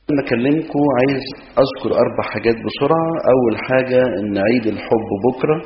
لما اكلمكم عايز اذكر اربع حاجات بسرعة اول حاجة ان عيد الحب بكرة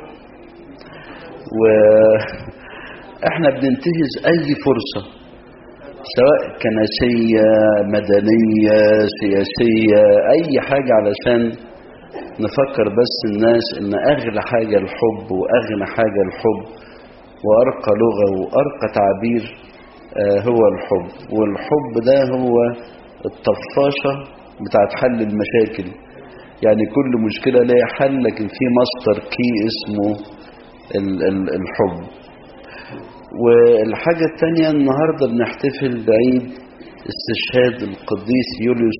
واحنا بننتهز اي فرصة سواء كنسية مدنية سياسية اي حاجة علشان نفكر بس الناس ان اغلى حاجة الحب واغنى حاجة الحب وارقى لغة وارقى تعبير هو الحب والحب ده هو الطفاشة بتاعت حل المشاكل يعني كل مشكلة لها حل لكن في ماستر كي اسمه الحب والحاجة التانية النهاردة بنحتفل بعيد استشهاد القديس يوليوس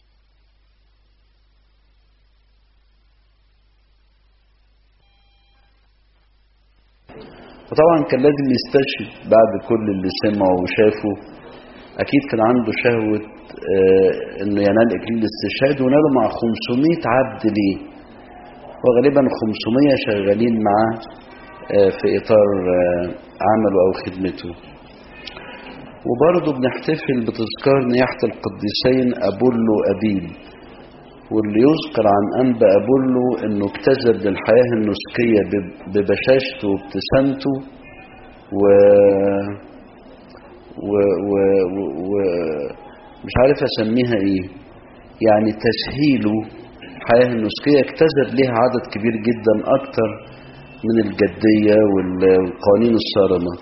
وطبعا كان لازم يستشهد بعد كل اللي سمعه وشافه اكيد كان عنده شهوة آه انه ينال اكليل الاستشهاد وناله مع 500 عبد ليه وغالبا 500 شغالين معاه آه في اطار آه عمله او خدمته وبرضه بنحتفل بتذكار نياحة القديسين أبولو وأبيل واللي يذكر عن أنبا أبولو أنه اكتسب للحياة النسكية ببشاشته وابتسامته و... و... و... و... مش عارف أسميها إيه يعني تسهيله الحياة النسكية اكتسب ليها عدد كبير جدا أكتر من الجدية والقوانين الصارمة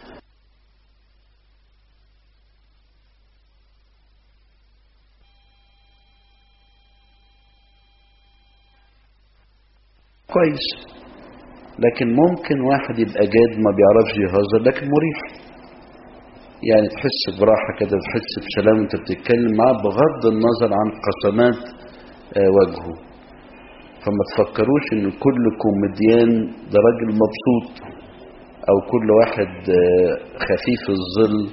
كويس لكن ممكن واحد يبقى جاد ما بيعرفش يهزر لكن مريح يعني تحس براحة كده تحس بسلام وانت بتتكلم معاه بغض النظر عن قسمات وجهه فما تفكروش ان كل كوميديان ده راجل مبسوط او كل واحد خفيف الظل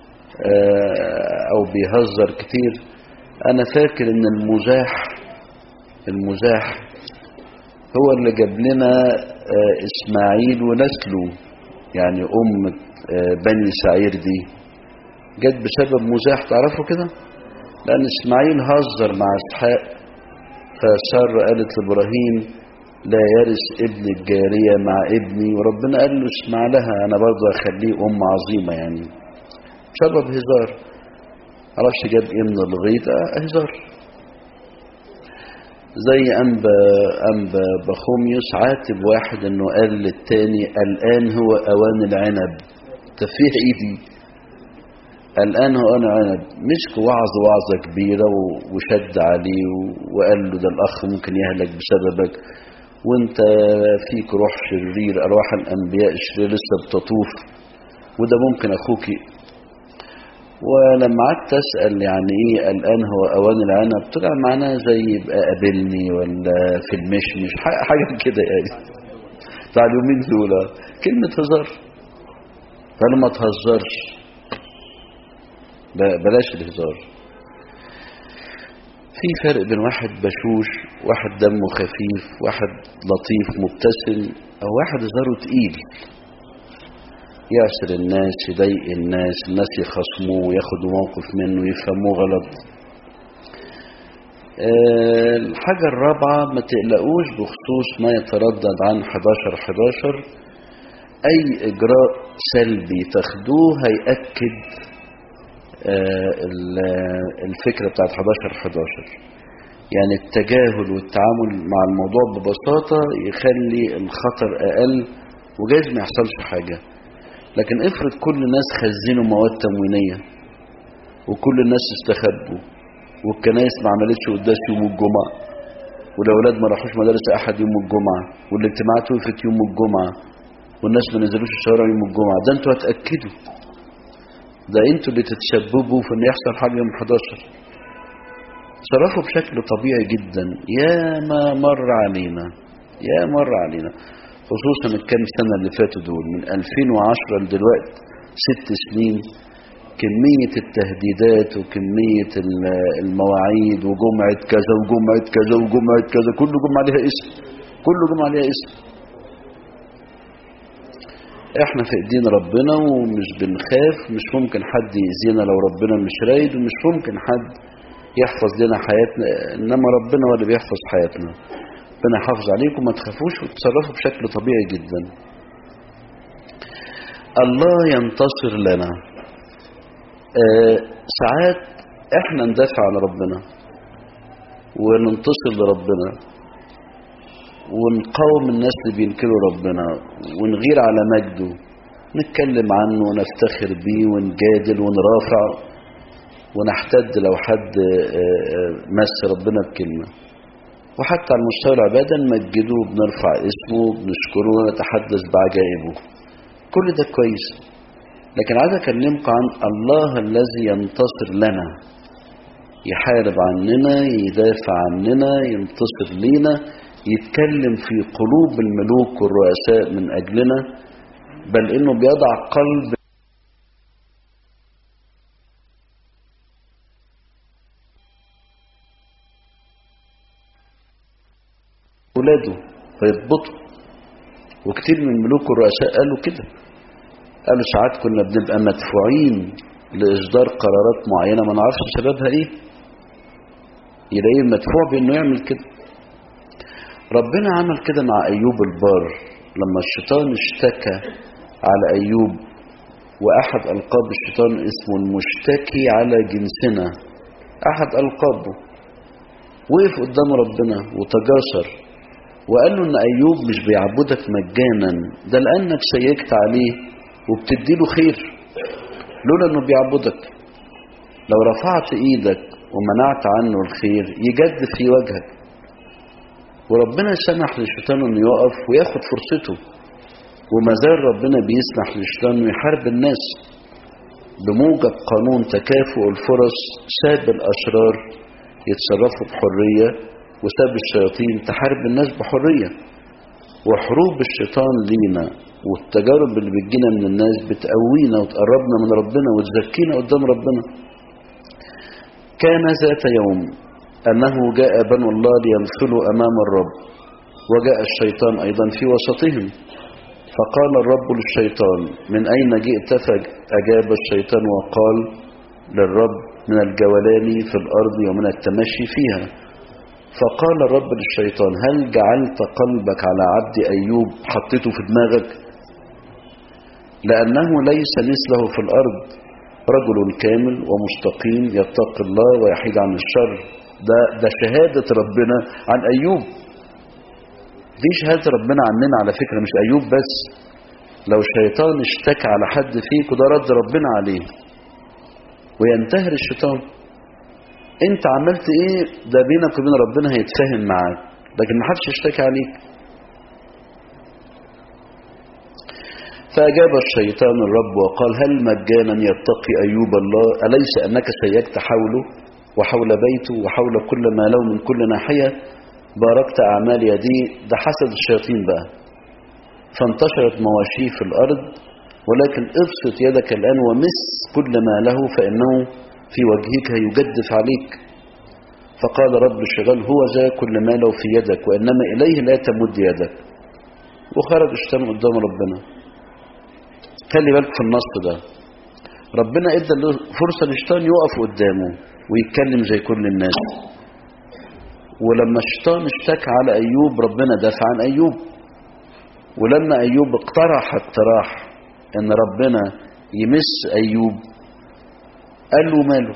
او بيهزر كتير انا فاكر ان المزاح المزاح هو اللي جاب لنا اسماعيل ونسله يعني ام بني سعير دي جت بسبب مزاح تعرفوا كده لان اسماعيل هزر مع اسحاق فسارة قالت لابراهيم لا يرث ابن الجارية مع ابني وربنا قال له اسمع لها انا برضه اخليه ام عظيمة يعني بسبب هزار معرفش جاب ايه من الغيط هزار زي أنبا, أنبا بخوميوس عاتب واحد انه قال للتاني الآن هو أوان العنب تفيه ايدي الآن هو أوان العنب مسك وعظ وعظة كبيرة وشد عليه وقال له ده الأخ ممكن يهلك بسببك وانت فيك روح شرير أرواح الأنبياء الشرير لسه بتطوف وده ممكن أخوك ولما قعدت اسال يعني ايه الان هو اوان العنب طلع معناه زي يبقى قابلني ولا في المشمش حاجه كده يعني بتاع اليومين دول كلمه هزار فانا ما تهزرش بلاش الهزار في فرق بين واحد بشوش واحد دمه خفيف واحد لطيف مبتسم او واحد هزاره تقيل يعسر الناس يضايق الناس الناس يخصموه ياخدوا موقف منه يفهموه غلط أه الحاجة الرابعة ما تقلقوش بخصوص ما يتردد عن 11 11 أي إجراء سلبي تاخدوه هيأكد أه الفكرة بتاعت 11 11 يعني التجاهل والتعامل مع الموضوع ببساطة يخلي الخطر أقل وجايز ما يحصلش حاجة لكن افرض كل الناس خزنوا مواد تموينية وكل الناس استخبوا والكنائس ما عملتش قداس يوم الجمعة والأولاد ما راحوش مدارس أحد يوم الجمعة والاجتماعات وقفت يوم الجمعة والناس ما نزلوش الشوارع يوم الجمعة ده انتوا هتأكدوا ده انتوا اللي تتسببوا في ان يحصل حاجة يوم 11 تصرفوا بشكل طبيعي جدا يا ما مر علينا يا مر علينا خصوصا الكام سنة اللي فاتوا دول من 2010 لدلوقتي ست سنين كمية التهديدات وكمية المواعيد وجمعة كذا وجمعة كذا وجمعة كذا كل جمعة عليها اسم كل جمعة عليها اسم احنا في ايدين ربنا ومش بنخاف مش ممكن حد يأذينا لو ربنا مش رايد ومش ممكن حد يحفظ لنا حياتنا إنما ربنا هو اللي بيحفظ حياتنا ربنا يحافظ عليكم ما تخافوش وتصرفوا بشكل طبيعي جدا الله ينتصر لنا آه ساعات احنا ندافع عن ربنا وننتصر لربنا ونقاوم الناس اللي بينكروا ربنا ونغير على مجده نتكلم عنه ونفتخر بيه ونجادل ونرافع ونحتد لو حد مس ربنا بكلمة وحتى على مستوى العبادة نمجده بنرفع اسمه بنشكره ونتحدث بعجائبه كل ده كويس لكن عايز اكلمكم عن الله الذي ينتصر لنا يحارب عننا يدافع عننا ينتصر لينا يتكلم في قلوب الملوك والرؤساء من أجلنا بل إنه بيضع قلب أولاده فيضبطوا وكتير من الملوك والرؤساء قالوا كده قالوا ساعات كنا بنبقى مدفوعين لإصدار قرارات معينة ما نعرفش سببها إيه يلاقيه مدفوع بإنه يعمل كده ربنا عمل كده مع أيوب البار لما الشيطان اشتكى على أيوب وأحد ألقاب الشيطان اسمه المشتكي على جنسنا أحد ألقابه وقف قدام ربنا وتجاسر وقال له إن أيوب مش بيعبدك مجانا ده لأنك سيكت عليه وبتديله خير لولا إنه بيعبدك لو رفعت إيدك ومنعت عنه الخير يجد في وجهك وربنا سمح للشيطان انه يقف وياخد فرصته وما زال ربنا بيسمح للشيطان انه يحارب الناس بموجب قانون تكافؤ الفرص ساب الاشرار يتصرفوا بحريه وساب الشياطين تحارب الناس بحريه وحروب الشيطان لينا والتجارب اللي بتجينا من الناس بتقوينا وتقربنا من ربنا وتزكينا قدام ربنا كان ذات يوم أنه جاء بنو الله ليمثلوا أمام الرب وجاء الشيطان أيضا في وسطهم فقال الرب للشيطان من أين جئت فأجاب الشيطان وقال للرب من الجولان في الأرض ومن التمشي فيها فقال الرب للشيطان هل جعلت قلبك على عبد أيوب حطيته في دماغك لأنه ليس مثله في الأرض رجل كامل ومستقيم يتقي الله ويحيد عن الشر ده ده شهادة ربنا عن أيوب دي شهادة ربنا عننا على فكرة مش أيوب بس لو شيطان اشتكى على حد فيك وده رد ربنا عليه وينتهر الشيطان انت عملت ايه ده بينك وبين ربنا هيتفاهم معاك لكن ما حدش اشتكى عليك فأجاب الشيطان الرب وقال هل مجانا يتقي أيوب الله أليس أنك سيكت حوله وحول بيته وحول كل ما له من كل ناحية باركت أعمال يديه ده حسد الشياطين بقى فانتشرت مواشيه في الأرض ولكن ابسط يدك الآن ومس كل ما له فإنه في وجهك يجدف عليك فقال رب الشغال هو ذا كل ما له في يدك وإنما إليه لا تمد يدك وخرج الشيطان قدام ربنا خلي بالك في النص ده ربنا ادى له فرصة للشيطان يقف قدامه ويتكلم زي كل الناس ولما الشيطان اشتكى على أيوب ربنا دافع عن أيوب ولما أيوب اقترح اقتراح ان ربنا يمس أيوب قال له ماله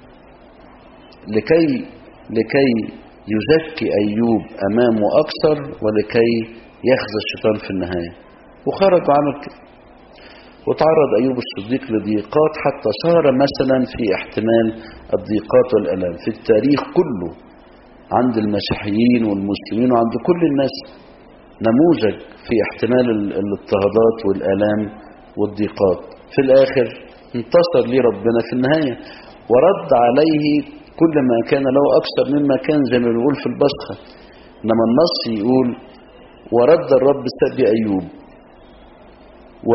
لكي لكي يزكي أيوب أمامه أكثر ولكي يخزى الشيطان في النهاية وخرج وعمل كده وتعرض أيوب الصديق لضيقات حتى صار مثلا في احتمال الضيقات والألام في التاريخ كله عند المسيحيين والمسلمين وعند كل الناس نموذج في احتمال الاضطهادات والآلام والضيقات في الآخر انتصر لي ربنا في النهاية ورد عليه كل ما كان له أكثر مما كان زي ما بيقول في البصخة إنما النص يقول ورد الرب سبي أيوب و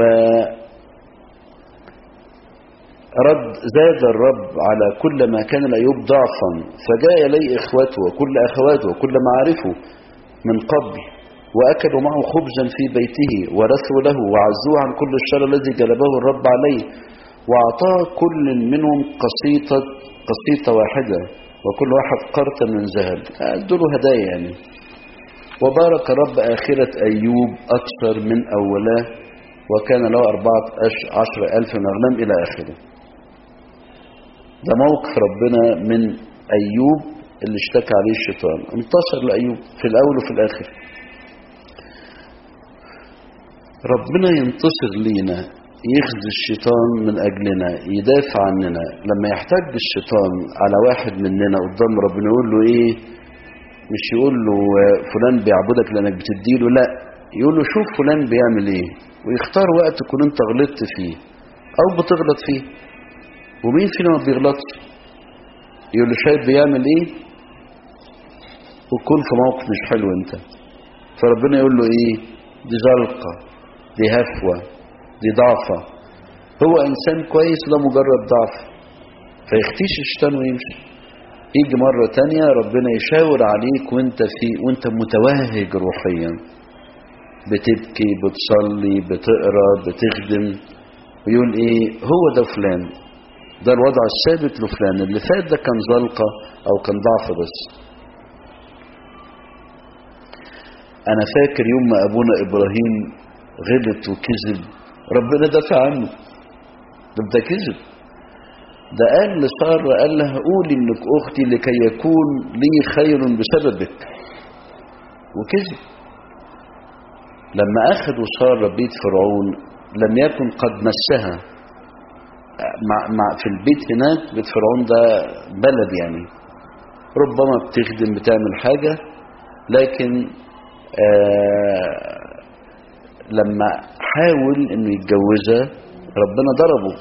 رد زاد الرب على كل ما كان لأيوب ضعفا فجاء إليه إخوته وكل أخواته وكل معارفه من قبل وأكلوا معه خبزا في بيته ورثوا له وعزوه عن كل الشر الذي جلبه الرب عليه وأعطاه كل منهم قسيطة, قسيطة واحدة وكل واحد قرطا من ذهب ادوا هدايا يعني وبارك رب آخرة أيوب أكثر من أولاه وكان له أربعة عشر ألف من أغنام إلى آخره ده موقف ربنا من أيوب اللي اشتكى عليه الشيطان انتصر لأيوب في الأول وفي الآخر ربنا ينتصر لينا يخزي الشيطان من أجلنا يدافع عننا لما يحتاج الشيطان على واحد مننا قدام ربنا يقول له إيه مش يقول له فلان بيعبدك لأنك بتديله لا يقول له شوف فلان بيعمل إيه ويختار وقت تكون أنت غلطت فيه أو بتغلط فيه ومين فينا ما بيغلطش يقول له شايف بيعمل إيه وتكون في موقف مش حلو أنت فربنا يقول له إيه دي زلقة دي هفوة دي ضعفة هو إنسان كويس ده مجرد ضعف فيختيش الشيطان ويمشي يجي مرة تانية ربنا يشاور عليك وانت في وانت متوهج روحيا بتبكي بتصلي بتقرا بتخدم ويقول ايه هو ده فلان ده الوضع الثابت لفلان اللي فات ده كان زلقة او كان ضعف بس انا فاكر يوم ما ابونا ابراهيم غلط وكذب ربنا دافع عنه ده ده كذب ده قال لسارة قال لها قولي انك اختي لكي يكون لي خير بسببك وكذب لما اخذوا سارة بيت فرعون لم يكن قد مسها مع مع في البيت هناك بيت فرعون ده بلد يعني ربما بتخدم بتعمل حاجة لكن آه لما حاول انه يتجوزها ربنا ضربه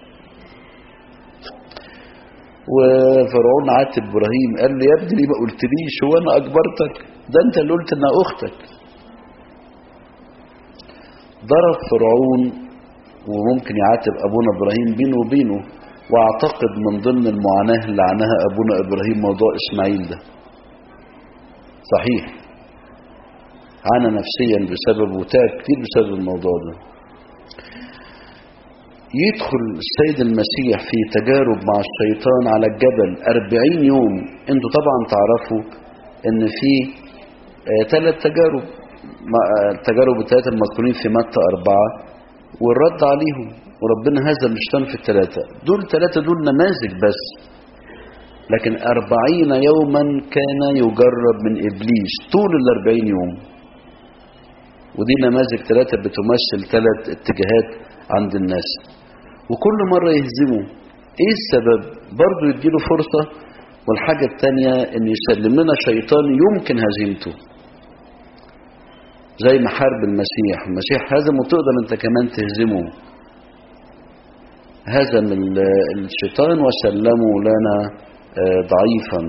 وفرعون عاتب ابراهيم قال له يا ابني ليه ما قلتليش هو انا اجبرتك ده انت اللي قلت انها اختك ضرب فرعون وممكن يعاتب ابونا ابراهيم بينه وبينه واعتقد من ضمن المعاناه اللي عناها ابونا ابراهيم موضوع اسماعيل ده صحيح عانى نفسيا بسبب وتعب كتير بسبب الموضوع ده يدخل السيد المسيح في تجارب مع الشيطان على الجبل أربعين يوم انتوا طبعا تعرفوا ان في ثلاث آه تجارب التجارب الثلاثة المذكورين في متى أربعة والرد عليهم وربنا هزم الشيطان في الثلاثة دول ثلاثة دول نماذج بس لكن أربعين يوما كان يجرب من إبليس طول الأربعين يوم ودي نماذج ثلاثة بتمثل ثلاث اتجاهات عند الناس وكل مرة يهزمه ايه السبب برضو يديله فرصة والحاجة التانية ان يسلم لنا شيطان يمكن هزيمته زي ما حارب المسيح المسيح هزمه تقدر انت كمان تهزمه هزم الشيطان وسلمه لنا ضعيفا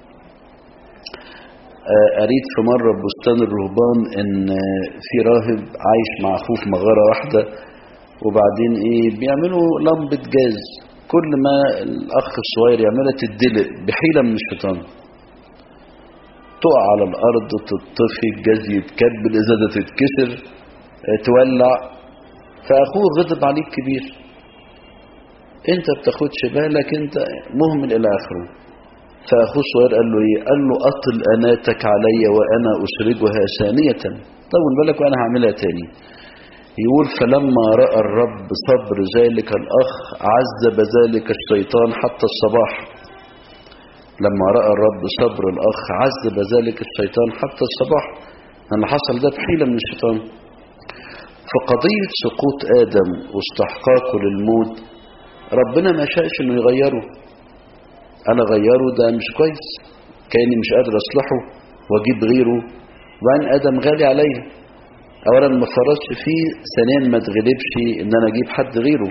قريت في مرة بستان الرهبان ان في راهب عايش مع اخوه في مغارة واحدة وبعدين ايه بيعملوا لمبة جاز كل ما الاخ الصغير يعملها تدلق بحيلة من الشيطان تقع على الارض تطفي الجاز يتكب الازازة تتكسر تولع فاخوه غضب عليك كبير انت بتاخدش بالك انت مهمل الى اخره فاخوه الصغير قال له ايه قال له اطل اناتك علي وانا اسرجها ثانية طول بالك وانا هعملها تاني يقول فلما رأى الرب صبر ذلك الأخ عذب ذلك الشيطان حتى الصباح لما رأى الرب صبر الأخ عذب ذلك الشيطان حتى الصباح اللي حصل ده بحيلة من الشيطان فقضية سقوط آدم واستحقاقه للموت ربنا ما شاءش انه يغيره انا غيره ده مش كويس كاني مش قادر اصلحه واجيب غيره وبعدين ادم غالي عليا اولا ما فرطش فيه ثانيا ما تغلبش ان انا اجيب حد غيره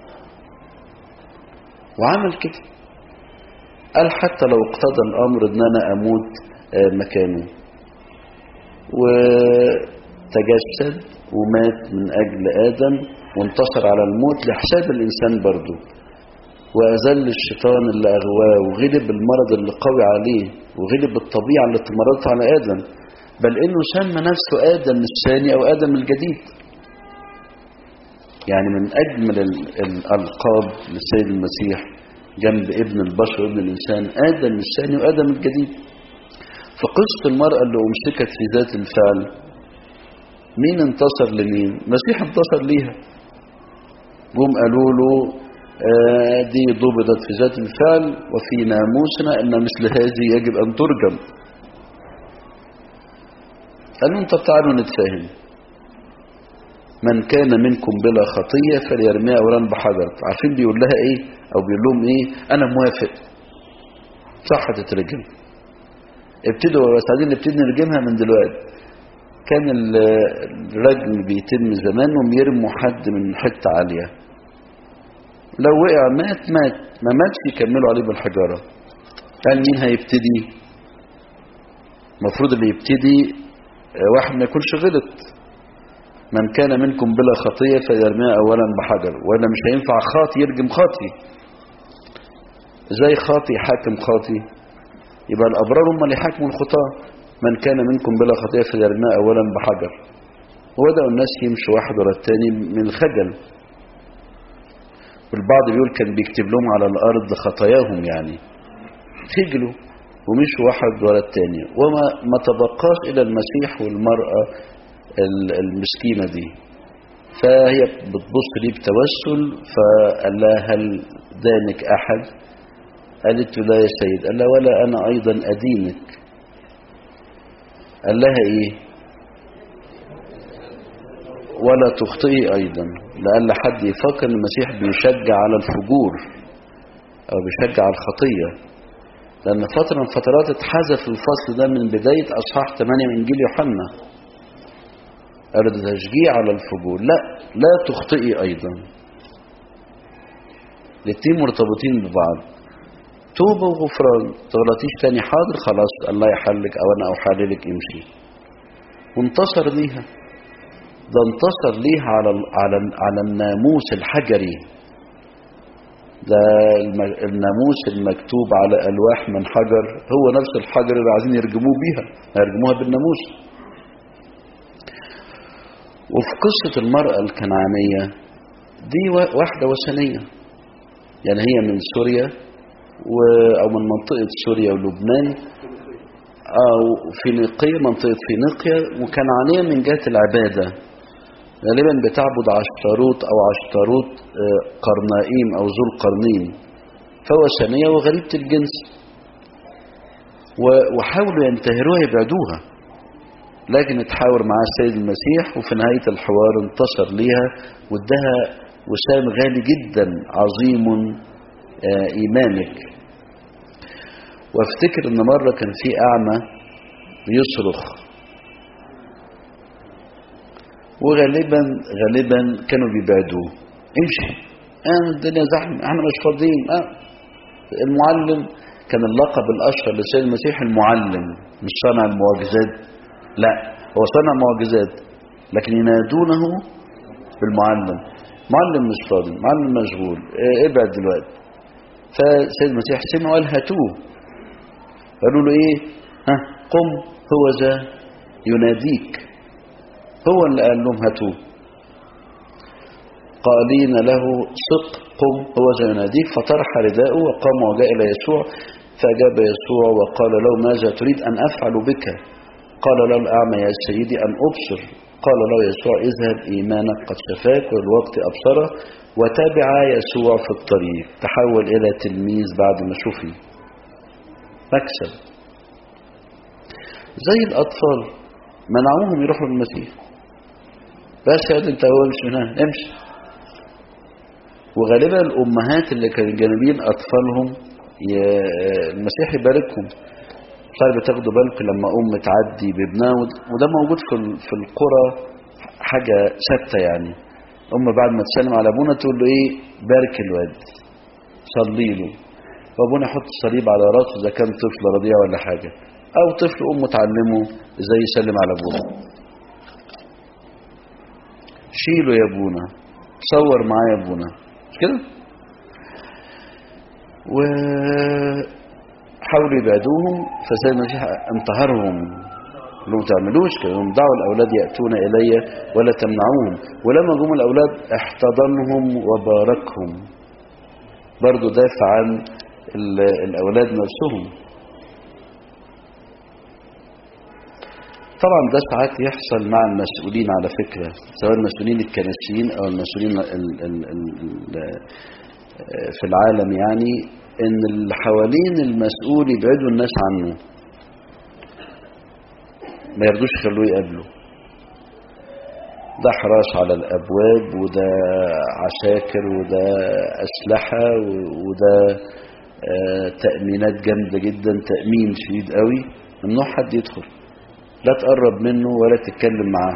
وعمل كده قال حتى لو اقتضى الامر ان انا اموت مكانه وتجسد ومات من اجل ادم وانتصر على الموت لحساب الانسان برضه وأذل الشيطان اللي أغواه وغلب المرض اللي قوي عليه وغلب الطبيعة اللي اتمرضت على آدم بل إنه سمى نفسه آدم الثاني أو آدم الجديد يعني من أجمل الألقاب للسيد المسيح جنب ابن البشر وابن الإنسان آدم الثاني وآدم الجديد فقصة المرأة اللي أمسكت في ذات الفعل مين انتصر لمين المسيح انتصر ليها جم قالوا له آه دي ضبطت في ذات الفعل وفي ناموسنا ان مثل هذه يجب ان ترجم قالوا انت تعالوا نتفاهم من كان منكم بلا خطية فليرميها أولا بحجر عارفين بيقول لها ايه او بيقول لهم ايه انا موافق صح تترجم ابتدوا بس عايزين نبتدي نرجمها من دلوقتي كان الرجم بيتم زمان وبيرموا حد من حتة عالية لو وقع مات مات ما ماتش يكملوا عليه بالحجارة يعني مين هيبتدي المفروض اللي يبتدي واحد ما يكونش غلط من كان منكم بلا خطية فيرميها أولا بحجر ولا مش هينفع خاطي يرجم خاطي زي خاطي حاكم خاطي يبقى الأبرار هم اللي حاكموا الخطاة من كان منكم بلا خطيئة فليرميها أولا بحجر وبدأوا الناس يمشوا واحد ورا الثاني من الخجل والبعض بيقول كان بيكتب لهم على الأرض خطاياهم يعني خجلوا ومشوا واحد ورا الثاني وما ما تبقاش إلى المسيح والمرأة المسكينة دي فهي بتبص لي بتوسل فقال لها هل دانك أحد قالت له لا يا سيد قال لها ولا أنا أيضا أدينك قال لها إيه ولا تخطئي أيضا لأن حد يفكر أن المسيح بيشجع على الفجور أو بيشجع على الخطية لأن فترة من فترات اتحذف الفصل ده من بداية أصحاح 8 من إنجيل يوحنا قالوا ده تشجيع على الفجور لا لا تخطئي أيضا الاثنين مرتبطين ببعض توبة وغفران تغلطيش تاني حاضر خلاص الله يحلك أو أنا أحللك امشي وانتصر ليها ده انتصر ليها على على على الناموس الحجري ده الناموس المكتوب على ألواح من حجر هو نفس الحجر اللي عايزين يرجموه بيها يرجموها بالناموس وفي قصة المرأة الكنعانية دي واحدة وثنية يعني هي من سوريا و أو من منطقة سوريا ولبنان أو فينيقية منطقة فينيقيا وكنعانية من جهة العبادة غالبا بتعبد عشتروت أو عشتروت قرنائيم أو ذو القرنين فوثنية وغريبة الجنس وحاولوا ينتهروها يبعدوها لكن اتحاور معاه السيد المسيح وفي نهاية الحوار انتصر ليها وادها وسام غالي جدا عظيم إيمانك وافتكر ان مرة كان في أعمى بيصرخ وغالبا غالبا كانوا بيبعدوه امشي آه الدنيا زحمة احنا مش فاضيين آه المعلم كان اللقب الأشهر للسيد المسيح المعلم مش صنع المعجزات لا هو صنع معجزات لكن ينادونه بالمعلم معلم مش فاضي معلم مشغول اه ابعد دلوقتي فالسيد المسيح سمع وقال هاتوه قالوا له ايه ها قم هو ذا يناديك هو اللي قال لهم هاتوه قالين له صق قم هو ذا يناديك فطرح رداءه وقام وجاء الى يسوع فاجاب يسوع وقال له ماذا تريد ان افعل بك قال له الاعمى يا سيدي ان ابصر قال له يسوع اذهب ايمانك قد شفاك والوقت ابصره وتابع يسوع في الطريق تحول الى تلميذ بعد ما شفي مكسب زي الاطفال منعوهم يروحوا للمسيح بس يا انت هو مش من هنا امشي وغالبا الامهات اللي كانوا جانبين اطفالهم المسيح يباركهم مش عارف بتاخدوا بالكم لما ام تعدي بابنها وده موجود في في القرى حاجه ثابته يعني ام بعد ما تسلم على ابونا تقول له ايه بارك الواد صلي له وابونا يحط الصليب على راسه اذا كان طفل رضيع ولا حاجه او طفل امه تعلمه ازاي يسلم على ابونا شيله يا ابونا صور معايا يا ابونا مش كده وحاولوا يبعدوهم فسيد المسيح انتهرهم لو تعملوش كده دعوا الأولاد يأتون إلي ولا تمنعوهم ولما جم الأولاد احتضنهم وباركهم برضو دافع عن الأولاد نفسهم طبعا ده ساعات يحصل مع المسؤولين على فكرة سواء المسؤولين الكنسيين أو المسؤولين ال ال ال في العالم يعني ان اللي حوالين المسؤول يبعدوا الناس عنه ما يرضوش يخلوه يقابله ده حراس على الأبواب وده عساكر وده أسلحة وده تأمينات جامدة جدا تأمين شديد قوي ممنوع حد يدخل لا تقرب منه ولا تتكلم معاه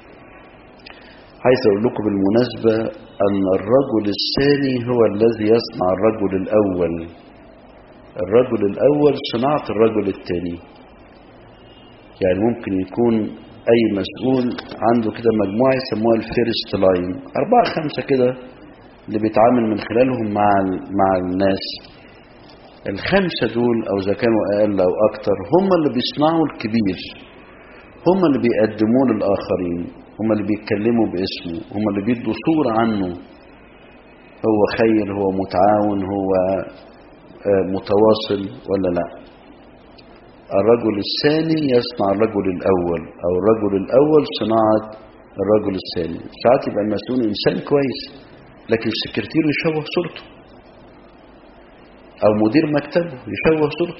عايز أقول لكم بالمناسبة أن الرجل الثاني هو الذي يصنع الرجل الأول الرجل الأول صناعة الرجل الثاني يعني ممكن يكون أي مسؤول عنده كده مجموعة يسموها الفيرست لاين أربعة خمسة كده اللي بيتعامل من خلالهم مع مع الناس الخمسة دول أو إذا كانوا أقل أو أكتر هم اللي بيصنعوا الكبير هم اللي بيقدموه للآخرين هم اللي بيتكلموا باسمه هم اللي بيدوا صورة عنه هو خير هو متعاون هو متواصل ولا لا الرجل الثاني يصنع الرجل الأول أو الرجل الأول صناعة الرجل الثاني ساعات يبقى المسؤول إنسان كويس لكن السكرتير يشوه صورته أو مدير مكتبه يشوه صورته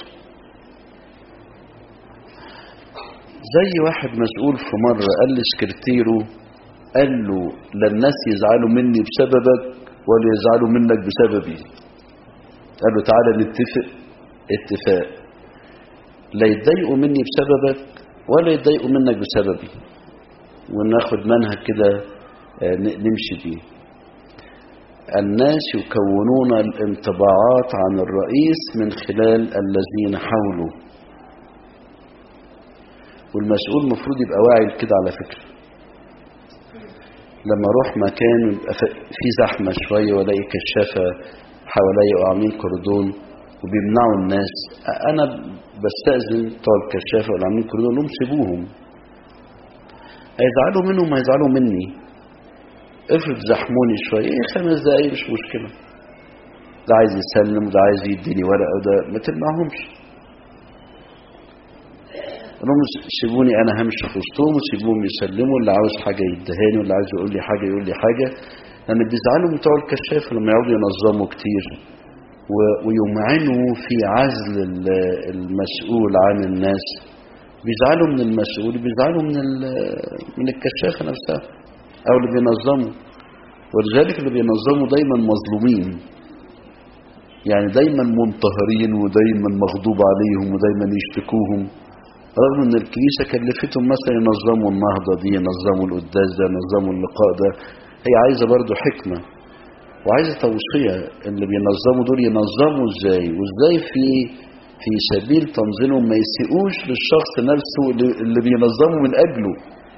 زي واحد مسؤول في مرة قال لسكرتيره قال له لا الناس يزعلوا مني بسببك ولا يزعلوا منك بسببي قال له تعالى نتفق اتفاق لا يتضايقوا مني بسببك ولا يتضايقوا منك بسببي وناخد منهج كده نمشي بيه الناس يكونون الانطباعات عن الرئيس من خلال الذين حوله والمسؤول المفروض يبقى واعي كده على فكرة لما اروح مكان يبقى في زحمة شوية والاقي كشافة حواليا وعاملين كردون وبيمنعوا الناس انا بستأذن بتوع الكشافة واللي عاملين كردون لهم سيبوهم هيزعلوا منهم هيزعلوا مني افرض زحموني شوية ايه خمس دقايق مش مشكلة ده عايز يسلم وده عايز يديني ورقة وده ما تمنعهمش انهم سيبوني انا همشي في وسطهم وسيبوهم يسلموا اللي عاوز حاجه يدهاني واللي عايز يقول لي حاجه يقول لي حاجه لان بيزعلوا بتوع الكشاف لما يقعدوا ينظموا كتير ويمعنوا في عزل المسؤول عن الناس بيزعلوا من المسؤول بيزعلوا من من الكشافه نفسها او اللي بينظموا ولذلك اللي بينظموا دايما مظلومين يعني دايما منتهرين ودايما مغضوب عليهم ودايما يشتكوهم رغم ان الكنيسة كلفتهم مثلا ينظموا النهضة دي ينظموا القداس ده ينظموا اللقاء ده هي عايزة برضو حكمة وعايزة توصية اللي بينظموا دول ينظموا ازاي وازاي في في سبيل تنظيمهم ما يسيئوش للشخص نفسه اللي بينظموا من اجله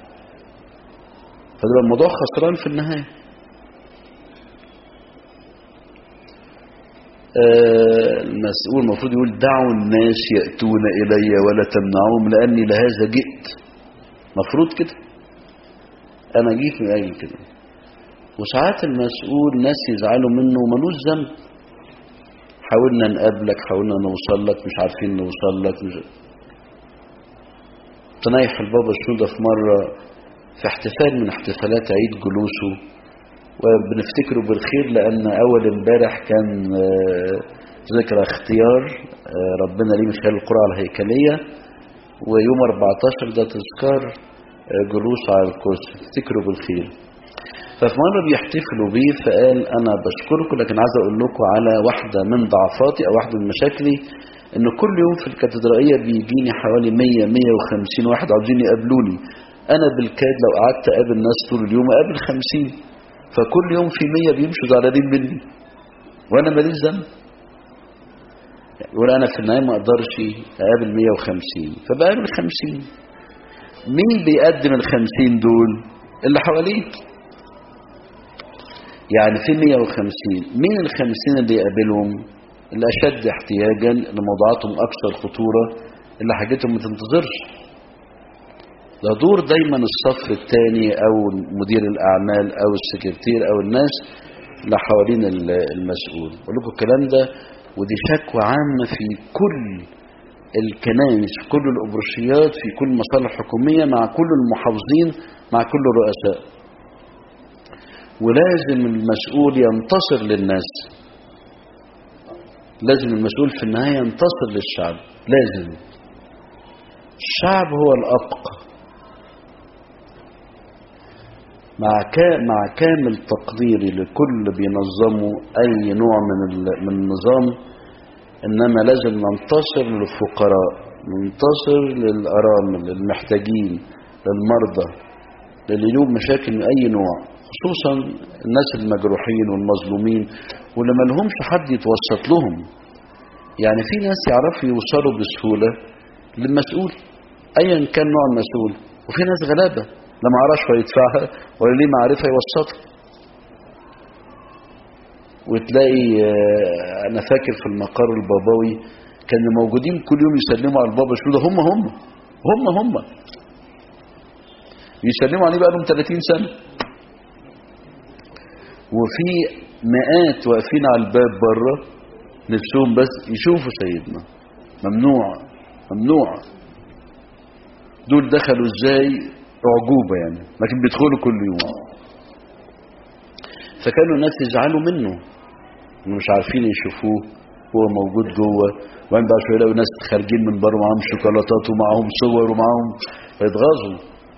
فده الموضوع خسران في النهاية المسؤول المفروض يقول دعوا الناس يأتون إلي ولا تمنعوهم لأني لهذا جئت مفروض كده أنا جيت من أجل كده وساعات المسؤول ناس يزعلوا منه ملوش ذنب حاولنا نقابلك حاولنا نوصل لك مش عارفين نوصل لك مش تنايح البابا شنودة في مرة في احتفال من احتفالات عيد جلوسه وبنفتكره بالخير لأن أول امبارح كان ذكرى اختيار ربنا ليه من خلال القرى الهيكلية ويوم 14 ده تذكار جلوس على الكرسي افتكروا بالخير ففي مرة بيحتفلوا بيه فقال أنا بشكركم لكن عايز أقول لكم على واحدة من ضعفاتي أو واحدة من مشاكلي إن كل يوم في الكاتدرائية بيجيني حوالي 100 150 واحد عاوزين يقابلوني أنا بالكاد لو قعدت أقابل ناس طول اليوم أقابل 50 فكل يوم في 100 بيمشوا زعلانين مني وانا ماليش ذنب يقول انا في النهايه ما اقدرش اقابل 150 فبقابل 50 مين بيقدم ال 50 دول اللي حواليك يعني في 150 مين ال 50 اللي يقابلهم اللي اشد احتياجا اللي موضوعاتهم اكثر خطوره اللي حاجتهم ما تنتظرش ده دور دايما الصف الثاني او مدير الاعمال او السكرتير او الناس اللي حوالين المسؤول أقول لكم الكلام ده ودي شكوى عامة في كل الكنائس في كل الأبرشيات في كل المصالح الحكومية مع كل المحافظين مع كل الرؤساء ولازم المسؤول ينتصر للناس لازم المسؤول في النهاية ينتصر للشعب لازم الشعب هو الأبقى مع مع كامل تقديري لكل بينظموا أي نوع من من النظام إنما لازم ننتصر للفقراء ننتصر للأرامل للمحتاجين للمرضى للي لهم مشاكل من أي نوع خصوصا الناس المجروحين والمظلومين واللي ما لهمش حد يتوسط لهم يعني في ناس يعرفوا يوصلوا بسهولة للمسؤول أيا كان نوع المسؤول وفي ناس غلابة لا ما عرفش يدفعها ولا ليه معرفة يوسطها وتلاقي أنا فاكر في المقر البابوي كان موجودين كل يوم يسلموا على البابا شنودة هم هم هم هم يسلموا عليه بقى لهم 30 سنة وفي مئات واقفين على الباب بره نفسهم بس يشوفوا سيدنا ممنوع ممنوع دول دخلوا ازاي اعجوبة يعني لكن بيدخلوا كل يوم فكانوا الناس يزعلوا منه مش عارفين يشوفوه هو موجود جوه وبعدين بقى شويه يلاقوا ناس خارجين من بره معاهم شوكولاتات ومعاهم صور ومعاهم فيتغاظوا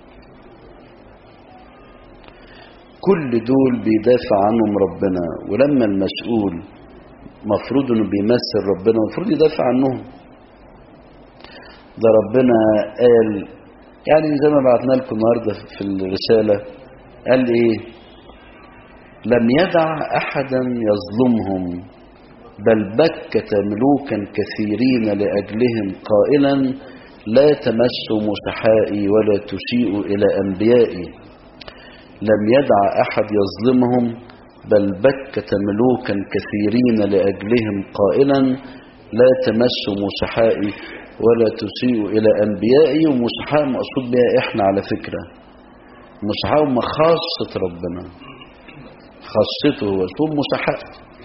كل دول بيدافع عنهم ربنا ولما المسؤول مفروض انه بيمثل ربنا المفروض يدافع عنهم ده ربنا قال يعني زي ما بعتنا لكم النهارده في الرساله قال ايه لم يدع احدا يظلمهم بل بكت ملوكا كثيرين لاجلهم قائلا لا تمسوا مسحائي ولا تسيئوا الى انبيائي لم يدع احد يظلمهم بل بكت ملوكا كثيرين لاجلهم قائلا لا تمسوا مسحائي ولا تسيئوا الى انبيائي ومسحاء مقصود بها احنا على فكره مسحاء هم خاصه ربنا خاصته هو اسمهم مسحاء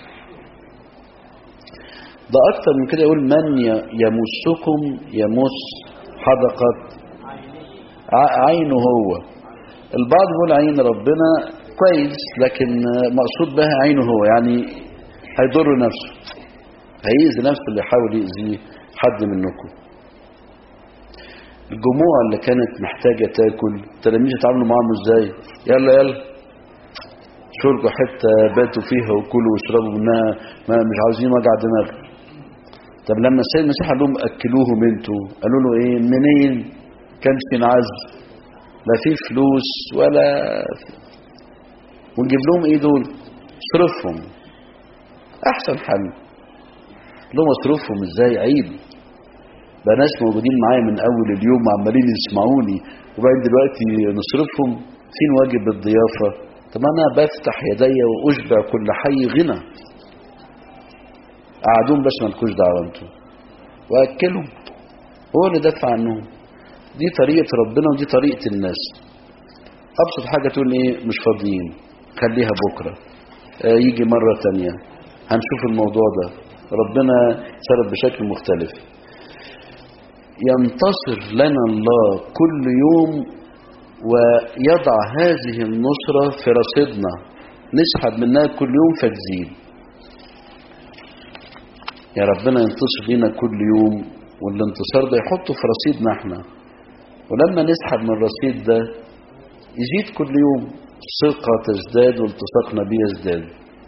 ده اكتر من كده يقول من يمسكم يمس حدقه عينه هو البعض يقول عين ربنا كويس لكن مقصود بها عينه هو يعني هيضر نفسه هيأذي نفسه اللي يحاول يأذيه حد منكم الجموع اللي كانت محتاجة تاكل التلاميذ اتعاملوا معاهم ازاي يلا يلا شربوا حتة باتوا فيها وكلوا واشربوا منها ما مش عاوزين وجع دماغ طب لما السيد المسيح قال لهم اكلوهم انتوا قالوا له ايه منين كانش ينعز لا في فلوس ولا ونجيب لهم ايه دول اصرفهم احسن حل لهم اصرفهم ازاي عيب بقى ناس موجودين معايا من اول اليوم عمالين يسمعوني وبعدين دلوقتي نصرفهم فين واجب الضيافه طب انا بفتح يدي واشبع كل حي غنى قعدون بس مالكوش دعوه انتوا واكلهم هو اللي دافع عنهم دي طريقه ربنا ودي طريقه الناس ابسط حاجه تقول ايه مش فاضيين خليها بكره آه يجي مره تانية هنشوف الموضوع ده ربنا سرب بشكل مختلف ينتصر لنا الله كل يوم ويضع هذه النصرة في رصيدنا نسحب منها كل يوم فتزيد يا ربنا ينتصر لنا كل يوم والانتصار ده يحطه في رصيدنا احنا ولما نسحب من الرصيد ده يزيد كل يوم ثقة تزداد والتصاقنا بيه يزداد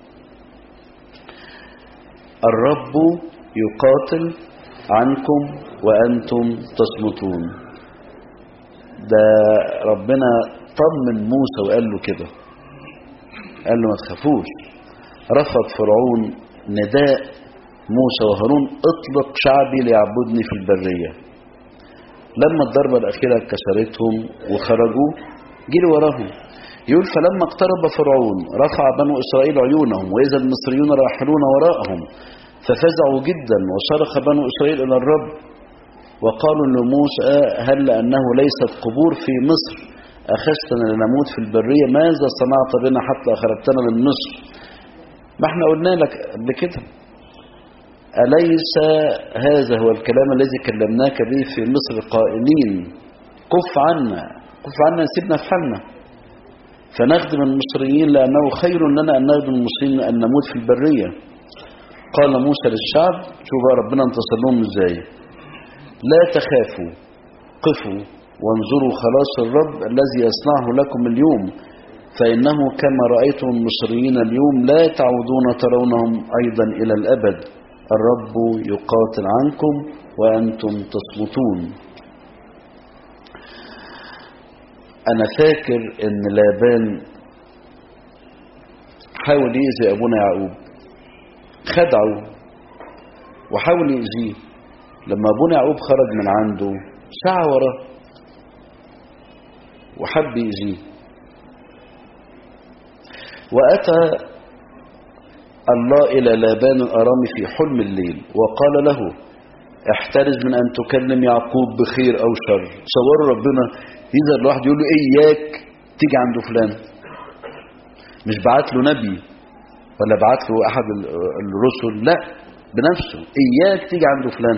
الرب يقاتل عنكم وأنتم تصمتون ده ربنا طمن موسى وقال له كده قال له ما تخافوش رفض فرعون نداء موسى وهارون اطلق شعبي ليعبدني في البرية لما الضربة الأخيرة كسرتهم وخرجوا جري وراهم يقول فلما اقترب فرعون رفع بنو إسرائيل عيونهم وإذا المصريون راحلون وراءهم ففزعوا جدا وصرخ بنو إسرائيل إلى الرب وقالوا لموسى هل لأنه ليست قبور في مصر أخذتنا لنموت في البرية ماذا صنعت بنا حتى أخرجتنا من مصر ما احنا قلنا لك قبل كده أليس هذا هو الكلام الذي كلمناك به في مصر قائلين كف عنا كف عنا سيبنا في حالنا فنخدم المصريين لأنه خير لنا أن نخدم المصريين أن نموت في البرية قال موسى للشعب شوف بقى ربنا انتصر لهم ازاي لا تخافوا قفوا وانظروا خلاص الرب الذي يصنعه لكم اليوم فإنه كما رأيتم المصريين اليوم لا تعودون ترونهم أيضا إلى الأبد الرب يقاتل عنكم وأنتم تصمتون أنا فاكر إن لابان حاول يأذي أبونا يعقوب خدعه وحاول يأذيه لما أبونا يعقوب خرج من عنده سعى وراه وحب يأذيه وأتى الله إلى لابان الأرامي في حلم الليل وقال له احترز من أن تكلم يعقوب بخير أو شر صوروا ربنا يظهر لواحد يقول له إياك تيجي عند فلان مش بعت له نبي ولا بعت له أحد الرسل لا بنفسه إياك تيجي عند فلان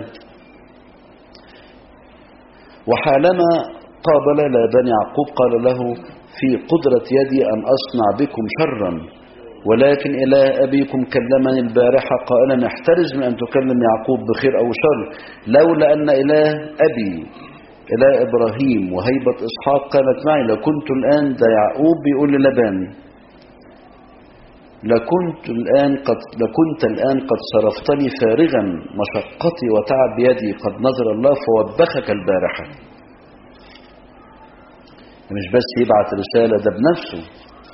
وحالما قابل لابان يعقوب قال له في قدرة يدي أن أصنع بكم شرا ولكن إله أبيكم كلمني البارحة قائلا احترز من أن تكلم يعقوب بخير أو شر لولا أن إله أبي إله إبراهيم وهيبة إسحاق كانت معي لكنت الآن ده يعقوب بيقول للبان لكنت الآن قد لكنت الآن قد صرفتني فارغا مشقتي وتعب يدي قد نظر الله فوبخك البارحة مش بس يبعت رسالة ده بنفسه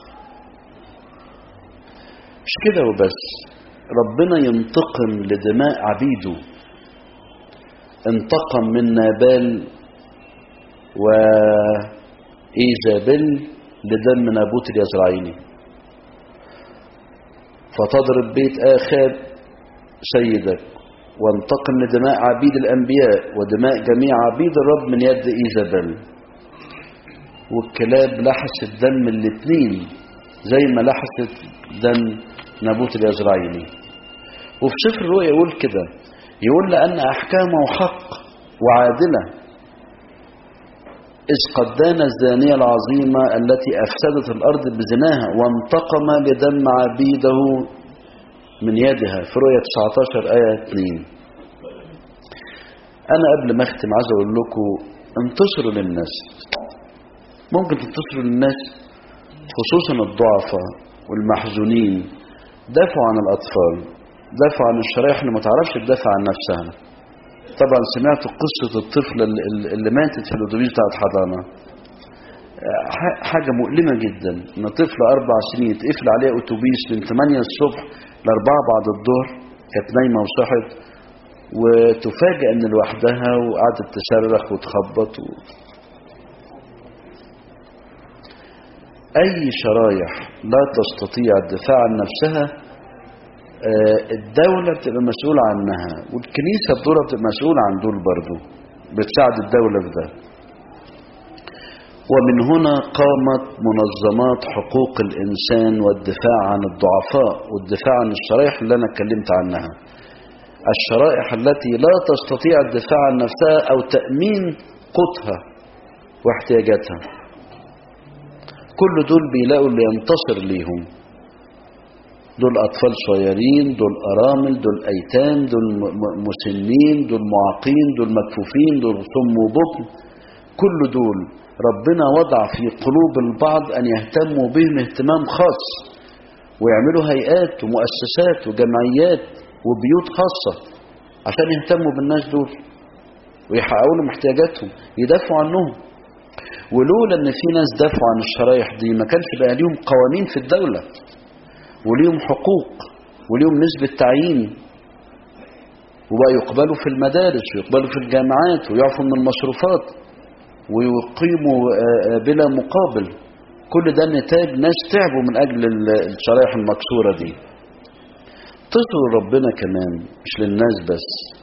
مش كده وبس ربنا ينتقم لدماء عبيده انتقم من نابال وإيزابل لدم نابوت اليزرعيني فتضرب بيت آخاب سيدك وانتقم لدماء عبيد الأنبياء ودماء جميع عبيد الرب من يد إيزابل والكلاب لحست دم الاثنين زي ما لحست دم نابوت اليزرعيلي وفي سفر الرؤيا يقول كده يقول لأن أحكامه حق وعادلة إذ قد دان الزانية العظيمة التي أفسدت الأرض بزناها وانتقم لدم عبيده من يدها في رؤية 19 آية 2 أنا قبل ما أختم عايز أقول لكم انتصروا للناس ممكن تنتصروا للناس خصوصا الضعفاء والمحزونين دافعوا عن الأطفال دافعوا عن الشرايح اللي ما تعرفش تدافع عن نفسها طبعا سمعت قصة الطفلة اللي ماتت في الأتوبيس بتاعت حضانة حاجة مؤلمة جدا ان طفلة أربع سنين تقفل عليها أتوبيس من 8 الصبح ل 4 بعد الظهر كانت نايمة وصحت وتفاجئ ان لوحدها وقعدت تصرخ وتخبط و... أي شرايح لا تستطيع الدفاع عن نفسها الدولة بتبقى مسؤولة عنها والكنيسة بدورها بتبقى مسؤولة عن دول برضو بتساعد الدولة في ده ومن هنا قامت منظمات حقوق الإنسان والدفاع عن الضعفاء والدفاع عن الشرائح اللي أنا اتكلمت عنها الشرائح التي لا تستطيع الدفاع عن نفسها أو تأمين قوتها واحتياجاتها كل دول بيلاقوا اللي ينتصر ليهم دول أطفال صغيرين دول أرامل دول أيتام دول مسنين دول معاقين دول مكفوفين دول صم وبطن كل دول ربنا وضع في قلوب البعض أن يهتموا بهم اهتمام خاص ويعملوا هيئات ومؤسسات وجمعيات وبيوت خاصة عشان يهتموا بالناس دول ويحققوا لهم احتياجاتهم يدافعوا عنهم ولولا ان في ناس دافعوا عن الشرايح دي ما كانش بقى ليهم قوانين في الدولة وليهم حقوق وليهم نسبة تعيين وبقى يقبلوا في المدارس ويقبلوا في الجامعات ويعفوا من المصروفات ويقيموا بلا مقابل كل ده نتاج ناس تعبوا من أجل الشرايح المكسورة دي تصلوا ربنا كمان مش للناس بس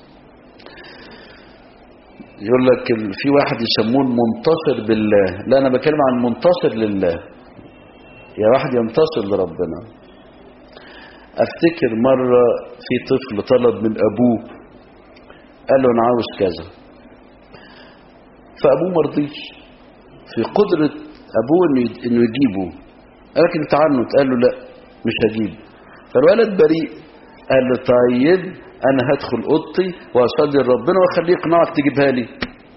يقول لك في واحد يسموه المنتصر بالله لا أنا بكلم عن المنتصر لله يا واحد ينتصر لربنا افتكر مرة في طفل طلب من ابوه قال له انا عاوز كذا فابوه مرضيش في قدرة ابوه انه إنه يجيبه لكن تعنت قال له لا مش هجيب فالولد بريء قال له طيب انا هدخل اوضتي واصلي لربنا واخليه يقنعك تجيبها لي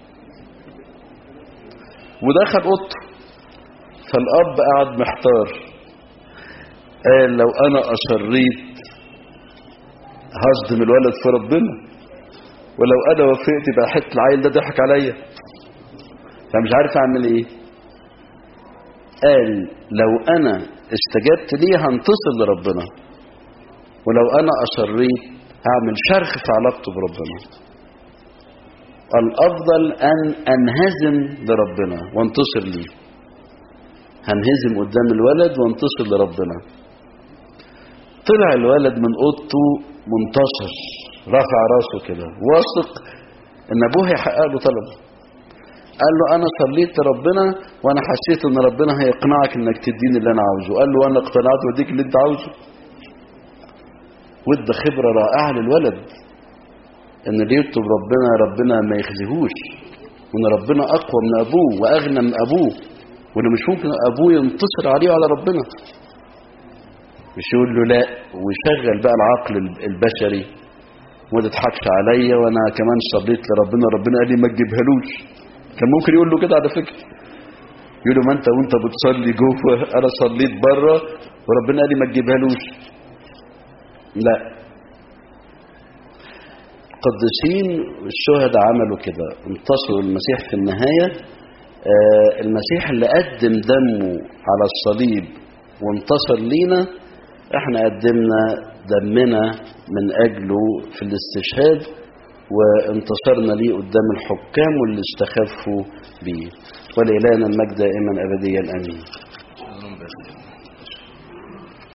ودخل اوضته فالاب قعد محتار قال لو انا اصريت هصدم الولد في ربنا ولو انا وافقت يبقى حته العيل ده ضحك عليا فمش عارف اعمل ايه قال لو انا استجبت ليه هنتصل لربنا ولو انا اصريت هعمل شرخ في علاقته بربنا الافضل ان انهزم لربنا وانتصر ليه هنهزم قدام الولد وانتصر لربنا طلع الولد من اوضته منتصر رفع راسه كده واثق ان ابوه هيحقق له طلبه قال له انا صليت لربنا وانا حسيت ان ربنا هيقنعك انك تديني اللي انا عاوزه قال له انا اقتنعت واديك اللي انت عاوزه وادى خبره رائعه للولد ان اللي يطلب ربنا ربنا ما يخزيهوش وان ربنا اقوى من ابوه واغنى من ابوه وان مش ممكن ابوه ينتصر عليه وعلى ربنا مش يقول له لا ويشغل بقى العقل البشري وما تضحكش عليا وانا كمان صليت لربنا ربنا قال لي ما تجيبهالوش كان ممكن يقول له كده على فكره يقول له ما انت وانت بتصلي جوه انا صليت بره وربنا قال لي ما تجيبهالوش لا القديسين والشهداء عملوا كده انتصروا المسيح في النهايه آه المسيح اللي قدم دمه على الصليب وانتصر لينا احنا قدمنا دمنا من اجله في الاستشهاد وانتصرنا ليه قدام الحكام واللي استخفوا بيه ولإلهنا المجد دائما ابديا امين